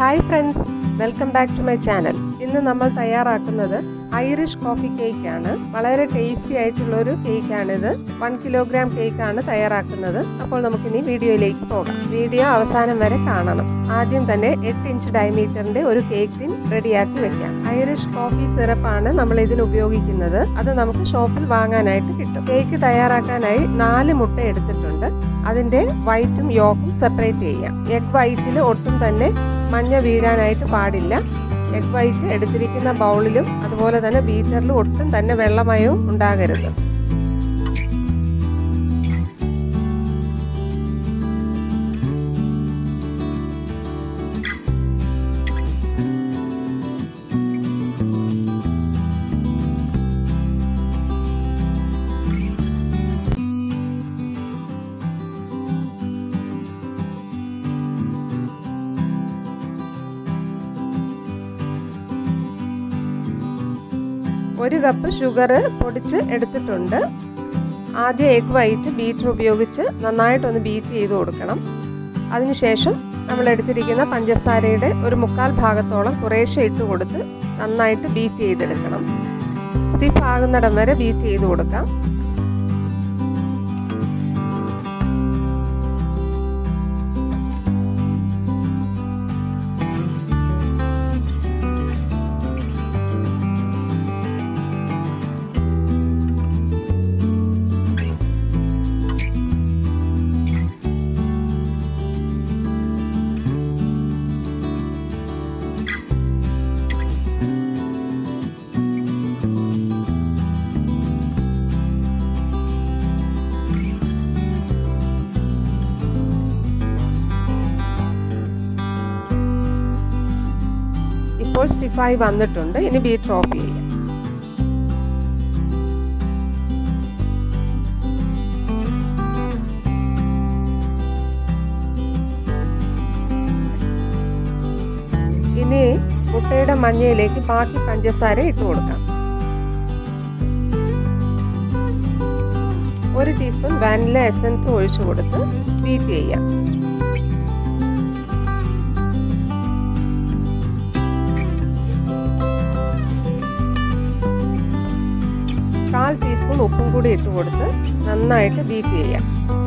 hi friends welcome back to my channel ഇന്ന് നമ്മൾ തയ്യാറാക്കുന്നത് ഐറിഷ് കോഫി കേക്ക് ആണ് വളരെ ടേസ്റ്റി ആയിട്ടുള്ള ഒരു കേക്കാണിത് വൺ കിലോഗ്രാം കേക്കാണ് തയ്യാറാക്കുന്നത് അപ്പോൾ നമുക്കിനി വീഡിയോയിലേക്ക് പോകാം വീഡിയോ അവസാനം വരെ കാണണം ആദ്യം തന്നെ എട്ട് ഇഞ്ച് ഡയമീറ്ററിന്റെ ഒരു കേക്ക് ടിൻ റെഡിയാക്കി വെക്കാം ഐറിഷ് കോഫി സിറപ്പാണ് നമ്മൾ ഇതിന് ഉപയോഗിക്കുന്നത് അത് നമുക്ക് ഷോപ്പിൽ വാങ്ങാനായിട്ട് കിട്ടും കേക്ക് തയ്യാറാക്കാനായി നാല് മുട്ട എടുത്തിട്ടുണ്ട് അതിന്റെ വൈറ്റും യോക്കും സെപ്പറേറ്റ് ചെയ്യാം എഗ് വൈറ്റിൽ ഒട്ടും തന്നെ മഞ്ഞ വീഴാനായിട്ട് പാടില്ല എഗ് വൈറ്റ് എടുത്തിരിക്കുന്ന ബൗളിലും അതുപോലെ തന്നെ ബീറ്ററിലും ഒട്ടും തന്നെ വെള്ളമയവും ഉണ്ടാകരുത് ഒരു കപ്പ് ഷുഗർ പൊടിച്ച് എടുത്തിട്ടുണ്ട് ആദ്യം എഗ് വൈറ്റ് ബീറ്റർ ഉപയോഗിച്ച് നന്നായിട്ടൊന്ന് ബീറ്റ് ചെയ്ത് കൊടുക്കണം അതിനുശേഷം നമ്മൾ എടുത്തിരിക്കുന്ന പഞ്ചസാരയുടെ ഒരു മുക്കാൽ ഭാഗത്തോളം കുറേശ്ശെ ഇട്ട് കൊടുത്ത് നന്നായിട്ട് ബീറ്റ് ചെയ്തെടുക്കണം സ്റ്റിഫ് ആകുന്നിടം വരെ ബീറ്റ് ചെയ്ത് കൊടുക്കാം ഇപ്പോൾ സ്റ്റിഫായി വന്നിട്ടുണ്ട് ഇനി ബീറ്റർ ഓഫ് ചെയ്യാം ഇനി മുട്ടയുടെ മഞ്ഞയിലേക്ക് ബാക്കി പഞ്ചസാര ഇട്ട് കൊടുക്കാം ഒരു ടീസ്പൂൺ വാനില എസൻസ് ഒഴിച്ചു കൊടുത്ത് ബീറ്റ് ചെയ്യാം കാൽ ടീസ്പൂൺ ഉപ്പും കൂടി ഇട്ട് കൊടുത്ത് നന്നായിട്ട് ബീറ്റ് ചെയ്യാം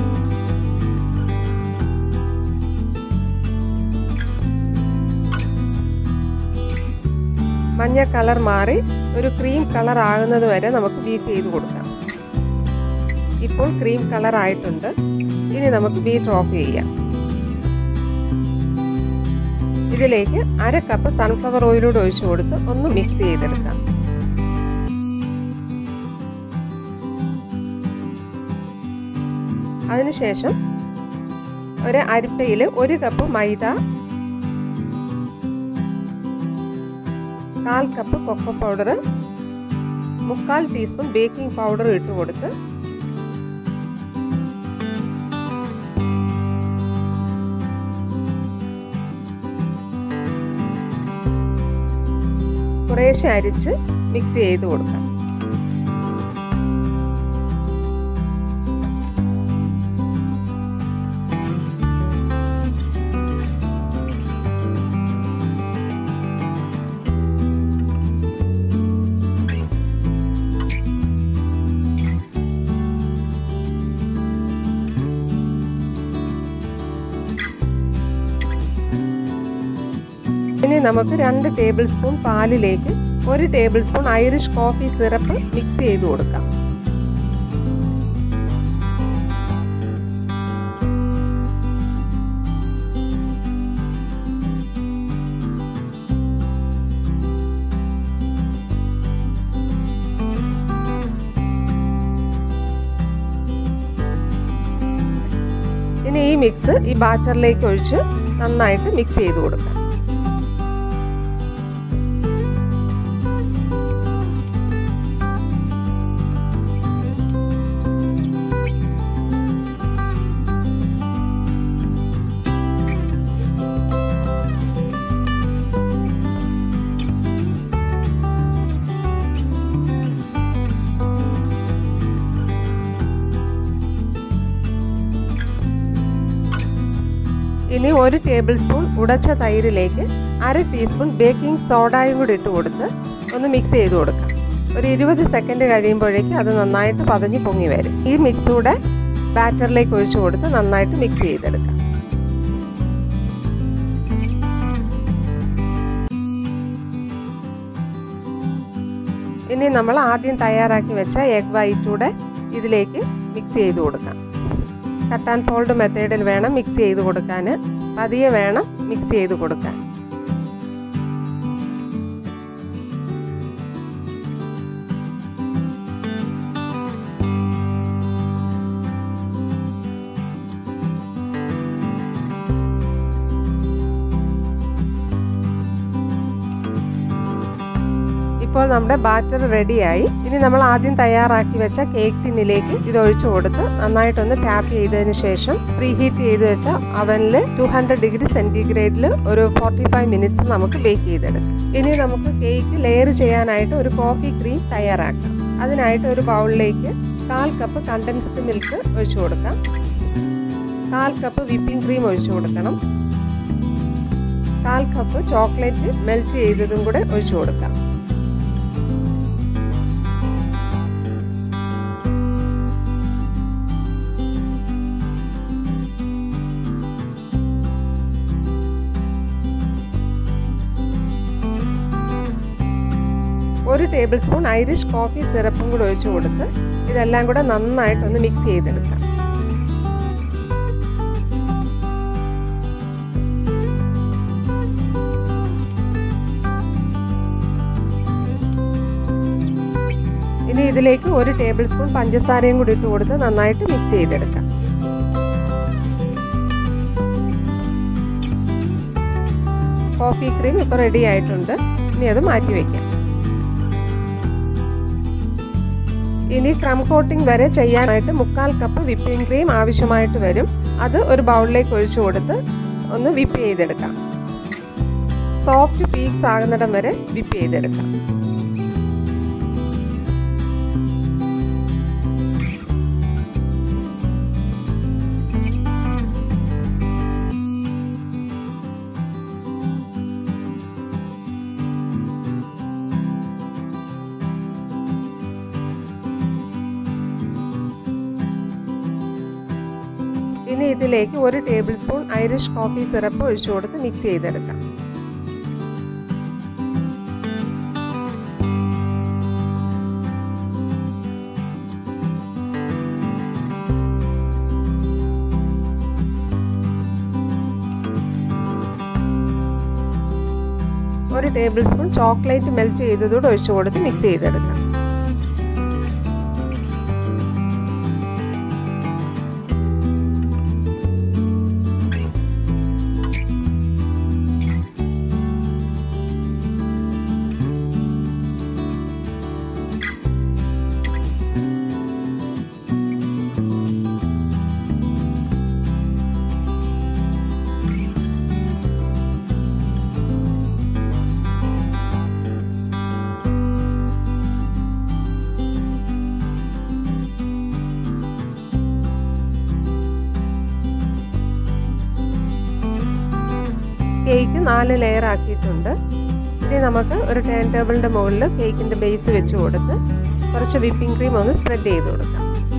മഞ്ഞ കളർ മാറി ഒരു ക്രീം കളർ ആകുന്നത് വരെ നമുക്ക് ബീറ്റ് ചെയ്ത് കൊടുക്കാം ഇപ്പോൾ ക്രീം കളർ ആയിട്ടുണ്ട് ഇനി നമുക്ക് ബീറ്റ് ഓഫ് ചെയ്യാം ഇതിലേക്ക് അര കപ്പ് സൺഫ്ലവർ ഓയിലൂടെ ഒഴിച്ചു കൊടുത്ത് ഒന്ന് മിക്സ് ചെയ്തെടുക്കാം അതിനുശേഷം ഒരു അരിപ്പയിൽ ഒരു കപ്പ് മൈദ കാൽ കപ്പ് കൊക്കോ പൗഡർ മുക്കാൽ ടീസ്പൂൺ ബേക്കിംഗ് പൗഡർ ഇട്ട് കൊടുത്ത് കുറേശ്ശെ അരിച്ച് മിക്സ് ചെയ്ത് കൊടുക്കാം ഇനി നമുക്ക് രണ്ട് ടേബിൾ സ്പൂൺ പാലിലേക്ക് ഒരു tablespoon Irish coffee syrup mix ചെയ്ത് കൊടുക്കാം ഇനി ഈ മിക്സ് ഈ ബാറ്ററിലേക്ക് ഒഴിച്ച് നന്നായിട്ട് മിക്സ് ചെയ്ത് കൊടുക്കാം ഇനി ഒരു ടേബിൾ സ്പൂൺ ഉടച്ച തൈരിലേക്ക് അര ടീസ്പൂൺ ബേക്കിംഗ് സോഡയും കൂടി ഇട്ട് കൊടുത്ത് ഒന്ന് മിക്സ് ചെയ്ത് കൊടുക്കാം ഒരു ഇരുപത് സെക്കൻഡ് കഴിയുമ്പോഴേക്കും അത് നന്നായിട്ട് പതഞ്ഞ് പൊങ്ങി വരും ഈ മിക്സ് കൂടെ ബാറ്ററിലേക്ക് ഒഴിച്ചു കൊടുത്ത് നന്നായിട്ട് മിക്സ് ചെയ്തെടുക്കാം ഇനി നമ്മൾ ആദ്യം തയ്യാറാക്കി വെച്ച എഗ് വൈറ്റൂടെ ഇതിലേക്ക് മിക്സ് ചെയ്ത് കൊടുക്കാം കട്ട് ആൻഡ് ഫോൾഡ് മെത്തേഡിൽ വേണം മിക്സ് ചെയ്ത് കൊടുക്കാൻ പതിയെ വേണം മിക്സ് ചെയ്ത് കൊടുക്കാൻ ഇപ്പോൾ നമ്മുടെ ബാറ്റർ റെഡിയായി ഇനി നമ്മൾ ആദ്യം തയ്യാറാക്കി വെച്ച കേക്ക് ടിന്നിലേക്ക് ഇത് ഒഴിച്ചു കൊടുത്ത് നന്നായിട്ടൊന്ന് ടാപ്പ് ചെയ്തതിന് ശേഷം പ്രീ ഹീറ്റ് ചെയ്ത് വെച്ച അവനിൽ ടു ഹൺഡ്രഡ് ഡിഗ്രി സെൻറ്റിഗ്രേഡിൽ ഒരു ഫോർട്ടി ഫൈവ് മിനിറ്റ്സ് നമുക്ക് ബേക്ക് ചെയ്തെടുക്കാം ഇനി നമുക്ക് കേക്ക് ലെയർ ചെയ്യാനായിട്ട് ഒരു കോഫി ക്രീം തയ്യാറാക്കാം അതിനായിട്ട് ഒരു ബൗളിലേക്ക് കാൽ കപ്പ് കണ്ടൻസ്ഡ് മിൽക്ക് ഒഴിച്ചു കൊടുക്കാം കാൽ കപ്പ് വിപ്പിംഗ് ക്രീം ഒഴിച്ചു കൊടുക്കണം കാൽ കപ്പ് ചോക്ലേറ്റ് മെൽറ്റ് ചെയ്തതും കൂടെ ഒഴിച്ചു കൊടുക്കാം ഒരു ടേബിൾ സ്പൂൺ ഐറിഷ് കോഫി സിറപ്പും കൂടെ ഒഴിച്ചു കൊടുത്ത് ഇതെല്ലാം കൂടെ നന്നായിട്ടൊന്ന് മിക്സ് ചെയ്തെടുക്കാം ഇനി ഇതിലേക്ക് ഒരു ടേബിൾ സ്പൂൺ പഞ്ചസാരയും കൂടി ഇട്ട് കൊടുത്ത് നന്നായിട്ട് മിക്സ് ചെയ്തെടുക്കാം കോഫി ക്രീം ഇപ്പോൾ റെഡി ആയിട്ടുണ്ട് ഇനി അത് മാറ്റി വയ്ക്കാം ഇനി ക്രം കോട്ടിംഗ് വരെ ചെയ്യാനായിട്ട് മുക്കാൽ കപ്പ് വിപ്പിംഗ് ക്രീം ആവശ്യമായിട്ട് വരും അത് ഒരു ബൗളിലേക്ക് ഒഴിച്ചു കൊടുത്ത് ഒന്ന് വിപ്പ് ചെയ്തെടുക്കാം സോഫ്റ്റ് പീക്സ് ആകുന്നിടം വരെ വിപ്പ് ചെയ്തെടുക്കാം ഇനി ഇതിലേക്ക് ഒരു tablespoon Irish coffee syrup ഒഴിച്ചു കൊടുത്ത് മിക്സ് ചെയ്തെടുക്കാം ഒരു ടേബിൾ സ്പൂൺ ചോക്ലേറ്റ് മെൽറ്റ് ചെയ്തതോടെ ഒഴിച്ചു കൊടുത്ത് മിക്സ് ചെയ്തെടുക്കാം കേക്ക് നാല് ലെയർ ആക്കിയിട്ടുണ്ട് ഇനി നമുക്ക് ഒരു ടേൺ ടേബിളിൻ്റെ മുകളിൽ കേക്കിൻ്റെ ബേസ് വെച്ച് കൊടുത്ത് കുറച്ച് വിപ്പിംഗ് ക്രീം ഒന്ന് സ്പ്രെഡ് ചെയ്ത് കൊടുക്കാം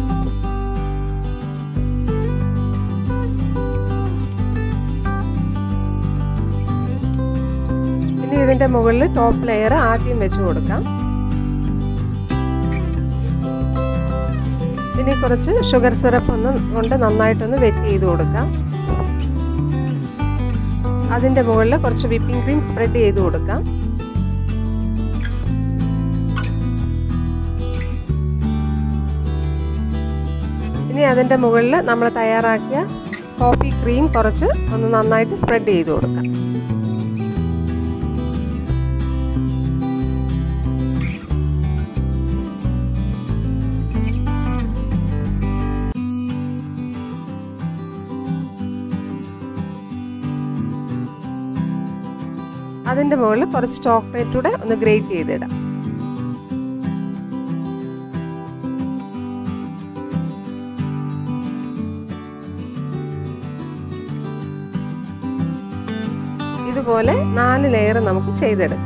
ഇനി ഇതിൻ്റെ മുകളിൽ ടോപ്പ് ലെയർ ആദ്യം വെച്ച് കൊടുക്കാം ഇനി കുറച്ച് ഷുഗർ സിറപ്പ് ഒന്ന് കൊണ്ട് നന്നായിട്ടൊന്ന് വെറ്റ് ചെയ്ത് കൊടുക്കാം അതിൻ്റെ മുകളിൽ കുറച്ച് വിപ്പിംഗ് ക്രീം സ്പ്രെഡ് ചെയ്ത് കൊടുക്കാം ഇനി അതിൻ്റെ മുകളിൽ നമ്മൾ തയ്യാറാക്കിയ കോഫി ക്രീം കുറച്ച് ഒന്ന് നന്നായിട്ട് സ്പ്രെഡ് ചെയ്ത് കൊടുക്കാം അതിൻ്റെ മുകളിൽ കുറച്ച് ചോക്ലേറ്റ് കൂടെ ഒന്ന് ഗ്രേറ്റ് ചെയ്തിടാം ഇതുപോലെ നാല് ലെയർ നമുക്ക് ചെയ്തെടുക്കാം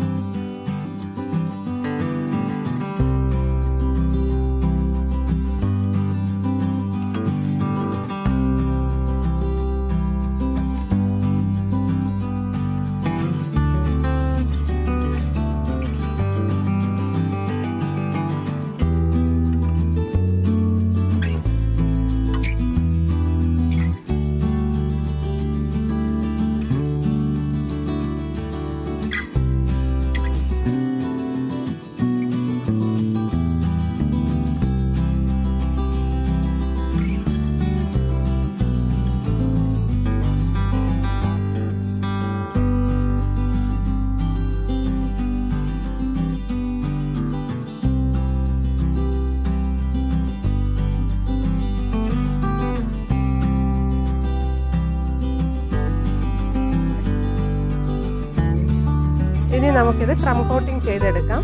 ഇനി നമുക്കിത് ക്രം കോട്ടിംഗ് ചെയ്തെടുക്കാം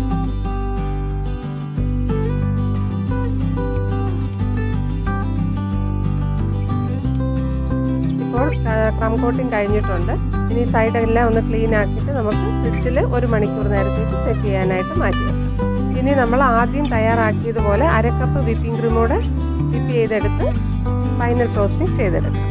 ഇപ്പോൾ ക്രം കോട്ടിംഗ് കഴിഞ്ഞിട്ടുണ്ട് ഇനി സൈഡെല്ലാം ഒന്ന് ക്ലീൻ ആക്കിയിട്ട് നമുക്ക് ഫ്രിഡ്ജിൽ ഒരു മണിക്കൂർ നേരത്തേക്ക് സെറ്റ് ചെയ്യാനായിട്ട് മാറ്റി വെക്കാം ഇനി നമ്മൾ ആദ്യം തയ്യാറാക്കിയതുപോലെ അര കപ്പ് വിപ്പിംഗ് ക്രീമോട് വിപ്പ് ചെയ്തെടുത്ത് ഫൈനൽ ഫ്രോസ്റ്റിംഗ് ചെയ്തെടുക്കാം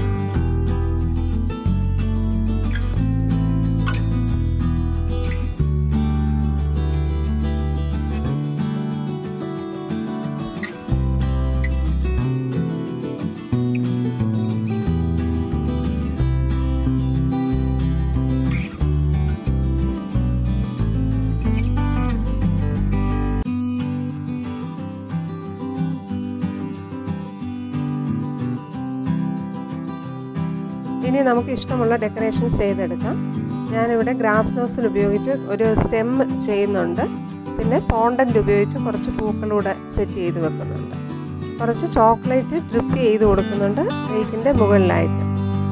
ഇനി നമുക്ക് ഇഷ്ടമുള്ള ഡെക്കറേഷൻസ് ചെയ്തെടുക്കാം ഞാനിവിടെ ഗ്രാസ് നോസിൽ ഉപയോഗിച്ച് ഒരു സ്റ്റെം ചെയ്യുന്നുണ്ട് പിന്നെ പോണ്ടൻ്റ് ഉപയോഗിച്ച് കുറച്ച് പൂക്കളൂടെ സെറ്റ് ചെയ്ത് വെക്കുന്നുണ്ട് കുറച്ച് ചോക്ലേറ്റ് ഡ്രിപ്പ് ചെയ്ത് കൊടുക്കുന്നുണ്ട് കേക്കിൻ്റെ മുകളിലായിട്ട്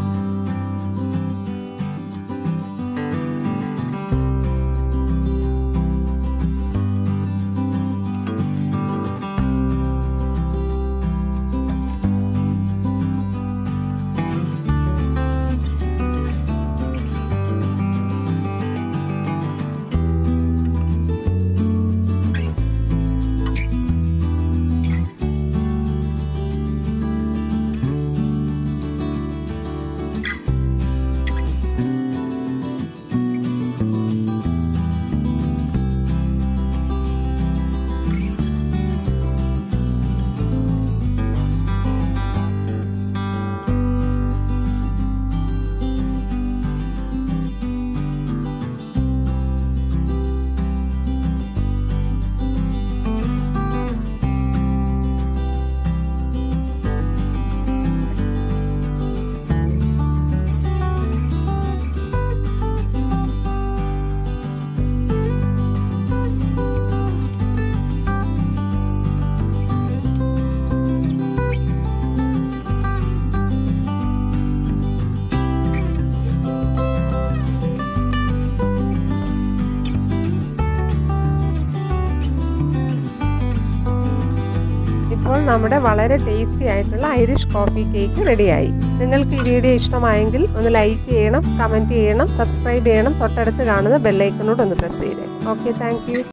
ഇപ്പോൾ നമ്മുടെ വളരെ ടേസ്റ്റി ആയിട്ടുള്ള ഐറിഷ് കോഫി കേക്ക് റെഡിയായി നിങ്ങൾക്ക് ഈ വീഡിയോ ഇഷ്ടമായെങ്കിൽ ഒന്ന് ലൈക്ക് ചെയ്യണം കമൻറ്റ് ചെയ്യണം സബ്സ്ക്രൈബ് ചെയ്യണം തൊട്ടടുത്ത് കാണുന്ന ബെല്ലൈക്കനോട് ഒന്ന് പ്രസ് ചെയ്തേ ഓക്കെ താങ്ക്